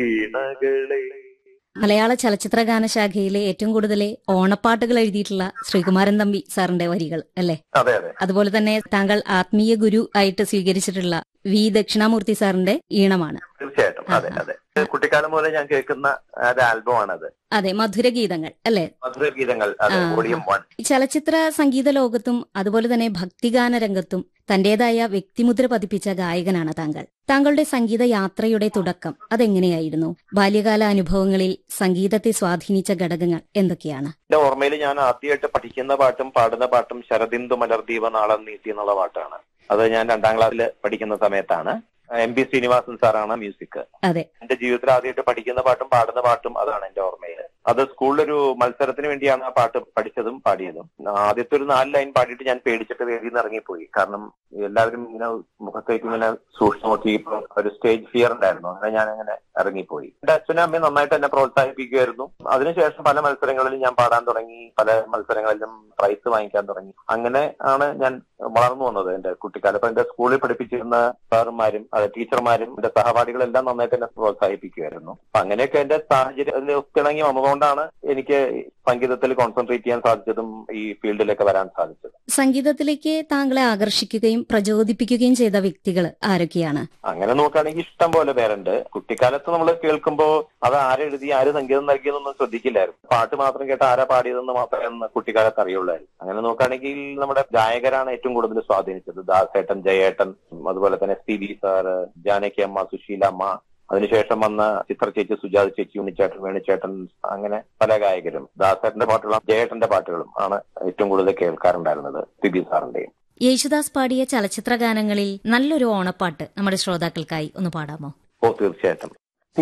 വീണകളെ മലയാള ചലച്ചിത്ര ഗാനശാഖയിലെ ഏറ്റവും കൂടുതൽ ഓണപ്പാട്ടുകൾ എഴുതിയിട്ടുള്ള ശ്രീകുമാരൻ തമ്പി സാറിന്റെ വരികൾ അല്ലെ അതെ അതെ അതുപോലെ തന്നെ താങ്കൾ ആത്മീയ ഗുരു ആയിട്ട് സ്വീകരിച്ചിട്ടുള്ള വി ദക്ഷിണാമൂർത്തി സാറിന്റെ ഈണമാണ് തീർച്ചയായിട്ടും അതെ അതെ കുട്ടിക്കാലം മുതലേ ഞാൻ കേൾക്കുന്ന ഒരു ആൽബമാണത് അതെ മധുരഗീതങ്ങൾ അല്ലെ മധുര ഗീതങ്ങൾ അതെ ആ. വോളിയം വൺ ചലച്ചിത്ര സംഗീത ലോകത്തും അതുപോലെ തന്നെ ഭക്തിഗാന രംഗത്തും തന്റേതായ വ്യക്തിമുദ്ര പതിപ്പിച്ച ഗായകനാണ് താങ്കൾ താങ്കളുടെ സംഗീത യാത്രയുടെ തുടക്കം അതെങ്ങനെയായിരുന്നു ബാല്യകാല അനുഭവങ്ങളിൽ സംഗീതത്തെ സ്വാധീനിച്ച ഘടകങ്ങൾ എന്തൊക്കെയാണ് എന്റെ ഓർമ്മയിൽ ഞാൻ ആദ്യമായിട്ട് പഠിക്കുന്ന പാട്ടും പാടുന്ന പാട്ടും ശരദിന്ദു മലർദീപ നാളം നീട്ടി എന്നുള്ള പാട്ടാണ് അത് ഞാൻ രണ്ടാം ക്ലാസ്സിൽ പഠിക്കുന്ന സമയത്താണ് എം പി ശ്രീനിവാസൻ സാറാണ് മ്യൂസിക് അതെ എന്റെ ജീവിതത്തിൽ ആദ്യമായിട്ട് പഠിക്കുന്ന പാട്ടും പാടുന്ന പാട്ടും അതാണ് എന്റെ ഓർമ്മയിൽ അത് സ്കൂളിലൊരു മത്സരത്തിന് വേണ്ടിയാണ് ആ പാട്ട് പഠിച്ചതും പാടിയതും ആദ്യത്തെ ഒരു നാല് ലൈൻ പാടിയിട്ട് ഞാൻ പേടിച്ചിട്ട് വേദിയിൽ നിന്ന് ഇറങ്ങിപ്പോയി കാരണം എല്ലാവരും ഇങ്ങനെ മുഖത്തേക്ക് ഇങ്ങനെ സൂക്ഷിച്ചു നോക്കി ഇപ്പൊ ഒരു സ്റ്റേജ് ഫിയർ ഉണ്ടായിരുന്നു അങ്ങനെ ഞാൻ അങ്ങനെ ഇറങ്ങിപ്പോയി എന്റെ അച്ഛനും അമ്മയും നന്നായിട്ട് എന്നെ പ്രോത്സാഹിപ്പിക്കുമായിരുന്നു അതിനുശേഷം പല മത്സരങ്ങളിലും ഞാൻ പാടാൻ തുടങ്ങി പല മത്സരങ്ങളിലും പ്രൈസ് വാങ്ങിക്കാൻ തുടങ്ങി അങ്ങനെ ആണ് ഞാൻ വളർന്നു വന്നത് എന്റെ കുട്ടിക്കാലം അപ്പൊ എന്റെ സ്കൂളിൽ പഠിപ്പിച്ചിരുന്ന സാറുമാരും അത് ടീച്ചർമാരും എന്റെ സഹപാഠികളെല്ലാം നന്നായിട്ട് എന്നെ പ്രോത്സാഹിപ്പിക്കുമായിരുന്നു അപ്പൊ അങ്ങനെയൊക്കെ എന്റെ സാഹചര്യം അതിൽ ഒത്തിണങ്ങി വന്നതുകൊണ്ടാണ് എനിക്ക് സംഗീതത്തിൽ കോൺസെൻട്രേറ്റ് ചെയ്യാൻ സാധിച്ചതും ഈ ഫീൽഡിലേക്ക് വരാൻ സാധിച്ചത് സംഗീതത്തിലേക്ക് താങ്കളെ ആകർഷിക്കുകയും പ്രചോദിപ്പിക്കുകയും ചെയ്ത വ്യക്തികൾ ആരൊക്കെയാണ് അങ്ങനെ നോക്കുകയാണെങ്കിൽ ഇഷ്ടം പോലെ പേരുണ്ട് കുട്ടിക്കാലത്ത് നമ്മൾ കേൾക്കുമ്പോ അത് ആരെഴുതി ആര് സംഗീതം നൽകിയതൊന്നും ശ്രദ്ധിക്കില്ലായിരുന്നു പാട്ട് മാത്രം കേട്ട് ആരാ പാടിയതെന്ന് മാത്രമേ അന്ന് കുട്ടിക്കാലത്ത് അറിയുള്ളായിരുന്നു അങ്ങനെ നോക്കുകയാണെങ്കിൽ നമ്മുടെ ഗായകരാണ് ഏറ്റവും കൂടുതൽ സ്വാധീനിച്ചത് ദാസേട്ടൻ ജയേട്ടൻ അതുപോലെ തന്നെ S P B sir Janaki അമ്മ സുശീല അമ്മ അതിനുശേഷം വന്ന ചിത്ര ചേച്ചി സുജാത ചേച്ചി ഉണ്ണിച്ചേട്ടൻ വേണിച്ചേട്ടൻ അങ്ങനെ പല ഗായകരും ദാസേട്ടന്റെ പാട്ടുകളും ജയേട്ടന്റെ പാട്ടുകളും ആണ് ഏറ്റവും കൂടുതൽ കേൾക്കാറുണ്ടായിരുന്നത് പി ബി സാറിന്റെയും യേശുദാസ് പാടിയ ചലച്ചിത്ര ഗാനങ്ങളിൽ നല്ലൊരു ഓണപ്പാട്ട് നമ്മുടെ ശ്രോതാക്കൾക്കായി ഒന്ന് പാടാമോ ഓ തീർച്ചയായിട്ടും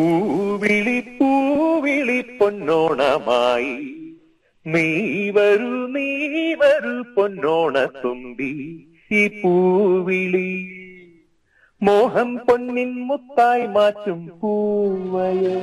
പൂവിളി പൂവിളി പൊന്നോണമായി നീ വരൂ നീ വരൂ പൊന്നോണ തുമ്പി ഈ പൂവിളി മോഹം പൊന്നിൻ മുത്തായി മാറ്റും പൂവയ